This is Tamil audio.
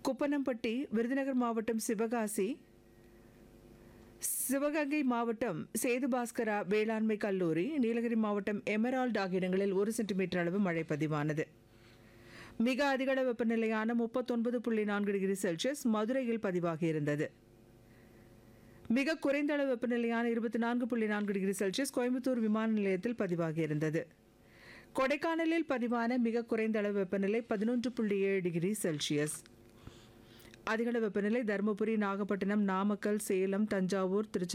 குப்பனம்பட்டி விருதுநகர் மாவட்டம் சிவகாசி சிவகங்கை மாவட்டம் சேதுபாஸ்கரா வேளாண்மை கல்லூரி நீலகிரி மாவட்டம் எமரால்ட் ஆகிய இடங்களில் ஒரு சென்டிமீட்டர் அளவு மழை பதிவானது மிக அதிகள வெப்பநிலையான முப்பத்தொன்பது புள்ளி நான்கு டிகிரி செல்சியஸ் மதுரையில் பதிவாகியிருந்தது மிக குறைந்த அளவு வெப்பநிலையான இருபத்தி நான்கு புள்ளி நான்கு டிகிரி செல்சியஸ் கோயம்புத்தூர் விமான நிலையத்தில் பதிவாகியிருந்தது கொடைக்கானலில் பதிவான மிக குறைந்த அளவு வெப்பநிலை பதினொன்று புள்ளி ஏழு டிகிரி செல்சியஸ் அதிகளவு வெப்பநிலை தருமபுரி நாகப்பட்டினம் நாமக்கல் சேலம் தஞ்சாவூர் திருச்சி